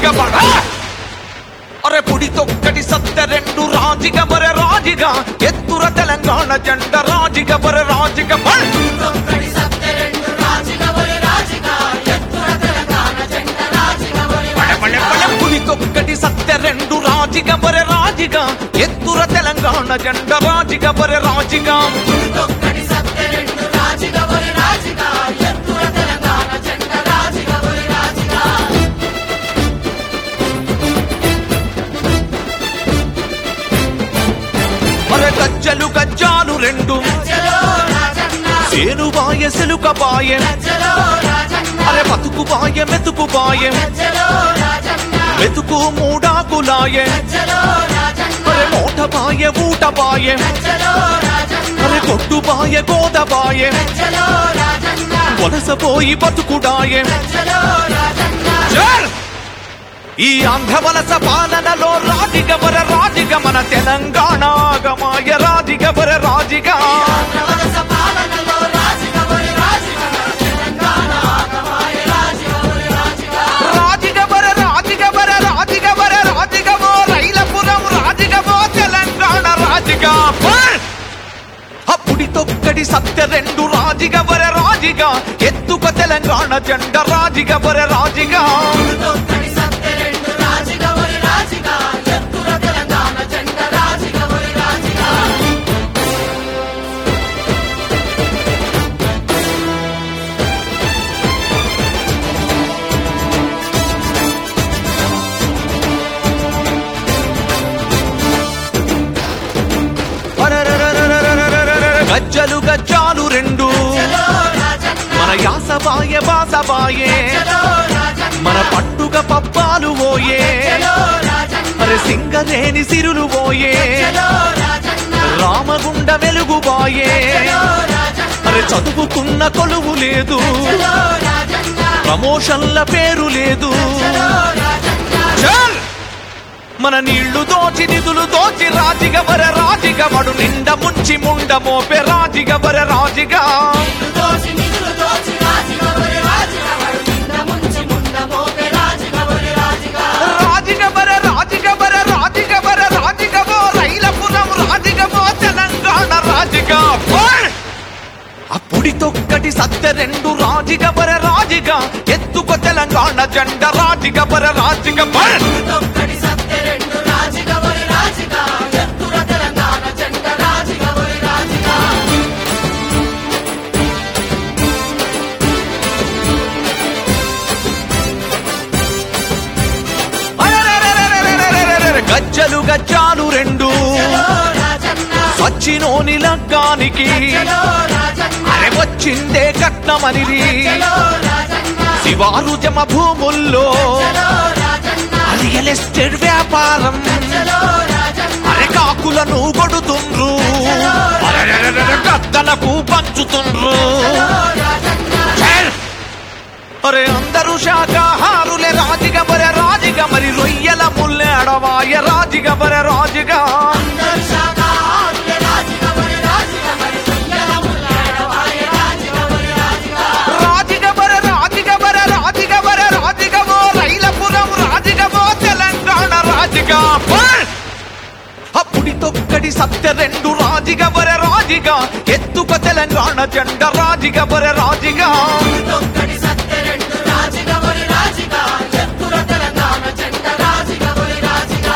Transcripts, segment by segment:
బడ అరే పుడి తొక్కటి సత్త రెండు రాజిగ బరె రాజిగా ఎత్తుర తెలంగాణ జెండ రాజిగ బరె రాజిగ బడ తొక్కడి సత్తె రెండు రాజిగా ఒరి రాజిగా ఎత్తుల తెలంగాణ జెండ రాజిగా ఒరి బడ బడ బడ పుడి తొక్కటి సత్త రెండు రాజిగ బరె రాజిగా ఎత్తుర తెలంగాణ జెండ రాజిగ బరె రాజిగా తొక్కడి సత్తె రెండు రాజిగా ఒరి రాజిగా ఎత్తుల తెలంగాణ జెండ రాజిగా ఒరి రాజిగా అరే గజ్జలు గజ్జాలు రెండు చలో రాజన్న సేను బాయ సెలుక బాయ చలో రాజన్న అరే బతుకు బాయ మెతుకు బాయ చలో రాజన్న మెతుకు మూడాకులాయ చలో రాజన్న అరే మోట బాయ ఊట బాయ చలో రాజన్న అరే కొట్టు బాయ గోద బాయ చలో రాజన్న వలసపోయి బతుకుడాయ చలో రాజన్న జర్! ఈ ఆంధ్ర వలస పాలనలో రాజిగవర రాజిగ మన తెలంగాణ ఆగమాయ రాజిగవర రాజిగా వలస పాలనలో రాజిగా ఒరి రాజిగా తెలంగాణ ఆగమాయ రాజిగా ఒరి రాజిగా రాజిగవర రాజిగవర రాజిగవర రాజిగవో రైలపురం రాజిగవో తెలంగాణ రాజిగా ఫర్! అప్పుడి తొక్కడి సత్య రెండు రాజిగవర రాజిగా ఎత్తుక తెలంగాణ జెండ రాజిగవర రాజిగా తొక్కడి సత్తె రెండు రాజిగా ఒరి రాజిగా ఎత్తుల తెలంగాణ జెండ రాజిగా ఒరి రాజిగా అరరరరరరరరరరర. గజ్జలు గజ్జాలు రెండు చలో రాజన్న మన యాసబాయ బాసబాయే చలో రాజన్న మన పట్టుక పప్పాలు ఓయే చలో రాజన్న మరి సింగరేని సిరులు ఓయే చలో రాజన్న రామగుండ వెలుగు బాయే చలో రాజన్న మరి చదువుకున్న కొలువు లేదు చలో రాజన్న ప్రమోషన్ల పేరు లేదు చలో రాజన్న చల్! మన నీళ్లు దోచి నిధులు దోచి రాజిగ వర రాజిగ మడు నిండ ముంచి ముండ మోపే రాజిగ వర రాజిగా దోచి నిధులు దోచి రాజిగా ఒరి రాజిగా వాడు నింద ముంచి ముంద మోపే రాజిగా ఒరి రాజిగా రాజిగ వర రాజిగ వర రాజిగ వర రాజిగవో రైలపురం రాజిగవో తెలంగాణ రాజిగా ఫర్! అప్పుడి తొక్కటి సత్య రెండు రాజిగ వర రాజిగా ఎత్తుక తెలంగాణ జెండ రాజిగ వర రాజిగ ఫర్! తొక్కడి సత్తె రెండు రాజిగా ఒరి రాజిగా ఎత్తుల తెలంగాణ జెండ రాజిగా ఒరి రాజిగా అరెరెరెరెరెరెరెరెరెరె. గజ్జలు గజ్జాలు రెండు చలో రాజన్న సచ్చినోని లగ్గానికి చలో రాజన్న అరే వచ్చిందే కట్నమనిది చలో రాజన్న శివారు జమ భూముల్లో చలో రాజన్న రియల్ ఎస్టేట్ వ్యాపారం చలో రాజన్న అరే కాకులను కొడుతుండ్రు అరెరెరెరెరె, గద్దలకు పంచుతుండ్రు చలో రాజన్న ఛేర్! అరే అందరూ శాకాహారులే రాజిగ బరె రాజిగ మరి రొయ్యల ముల్లేడవాయ రాజిగ బరె రాజిగా అందరు శాఖాహారులే రాజిగా ఒరి రాజిగా మరి రొయ్యల ముల్లాడవాయ రాజిగా ఒరి రాజిగా రాజిగ బరె రాజిగ బరె రాజిగ బరె రాజిగవో రైలపురం రాజిగవో తెలంగాణ రాజిగా ఫర్! అప్పుడి తొక్కడి సత్య రెండు రాజిగ బరె రాజిగా ఎత్తుక తెలంగాణ జెండ రాజిగ బరె రాజిగా తొక్కడి సత్తె రెండు రాజిగా ఒరి రాజిగా ఎత్తుల తెలంగాణ జెండ రాజిగా ఒరి రాజిగా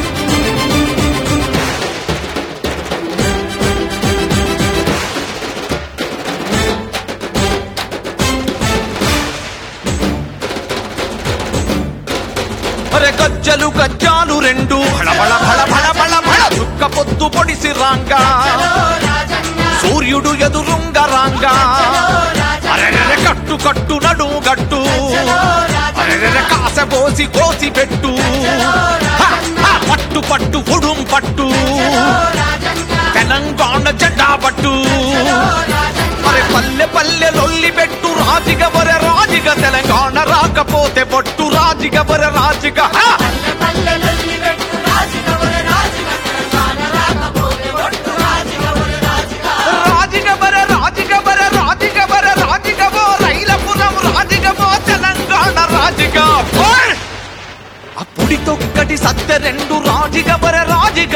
అరే గజ్జలు గజ్జాలు రెండు భళ భళ భళ భళ భళ భళ చుక్క పొద్దు పొడిసి రాంగా చలో రాజన్న సూర్యుడు ఎదురుంగ రాంగా అరెరెరె కట్టు కట్టు నడు గట్టు అరెరెరె కాస పోసి కోసి పెట్టు హ, హ, పట్టు పట్టు ఉడుం పట్టు తెలంగాణ జెండా పట్టు మరి పల్లె పల్లె లొల్లి పెట్టు రాజిగ వర రాజిగ తెలంగాణ రాకపోతే పొట్టు రాజిగ వర రాజిగ హ! పల్లె పల్లె లొల్లి పెట్టు రాజిగా ఒరి రాజిగా తెలంగాణ రాకపోతే ఒట్టు రాజిగా ఒరి రాజిగా రాజిగ వర రాజిగ వర రాజిగ వర రాజిగవో రైలపురం రాజిగవో తెలంగాణ రాజిగ ఫర్!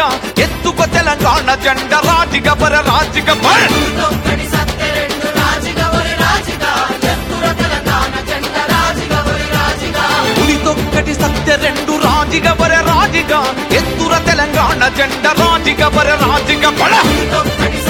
రాజిగా ఎత్తుకో తెలంగాణ జెండ రాజిగ బర రాజిగ బర తొక్కడి సత్తె రెండు రాజిగా ఒరి రాజిగా ఎత్తుర తెలంగాణ జెండ రాజిగా ఒరి రాజిగా పులితొక్కటి సత్య రెండు రాజిగ బర రాజిగా ఎత్తుర తెలంగాణ జెండ రాజిగ బర రాజిగ బడ తొక్కడి